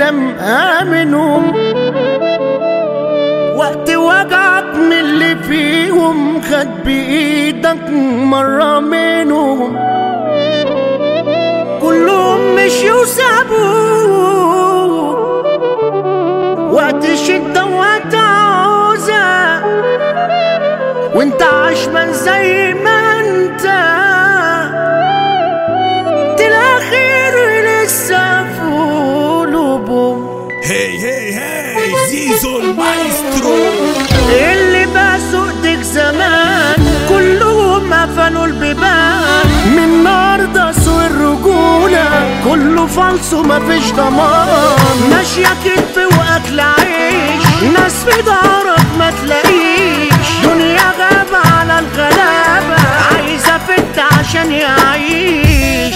كلام امنهم وقت وجعك من اللي فيهم خد بايدك مرة منهم كلهم مشيوا وسابوك وقت الشدة وقت عوزة وانت عشمان زي ما انت تلاقي خير لسه في قلوبهم هي هي هي زيزو المايسترو اللي باسوا ايدك زمان كلهم قفلوا البيبان من النهارده سوق الرجولة كله فالصو مفيش ضمان ماشية كتف واكل عيش ناس في ظهرك ما تلاقيش دنيا غابة على الغلابة عايزة فت عشان يعيش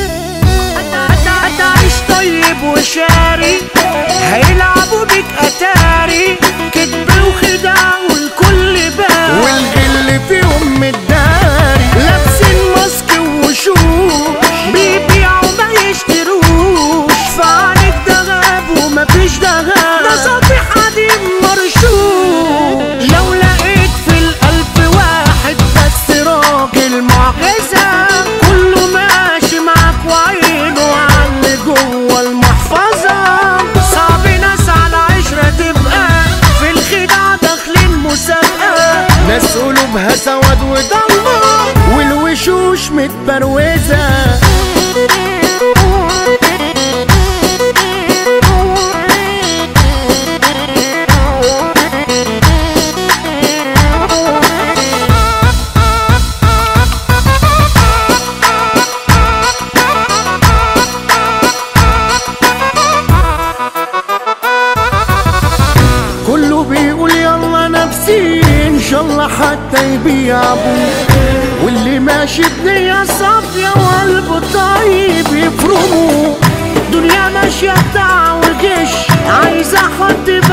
هتعيش طيب وشاري هيلعبوا بيك اتاري كدب وخداع والكل بان والغل فيهم متداري لابسين ماسك وشوش بيبيعوا ما يشتروش فعنك ده غاب ومفيش ده غاب ده صفيح قديم مرشوش لو لقيت في القلب واحد بس راجل معجزة كله ماشي معاك وعينه على جوه المحفظة صعب ناس على عشرة تبقى في الخدعة داخلين مسابقة ناس قلوبها سواد وضلمة والوشوش متبروزة كله بيقول يلا نفسي ان شاء الله حتى يبيع ابوه واللي ماشي بنية صافية وقلبه طيب يفرمه دنيا ماشية بتاع وجيش عايزة حد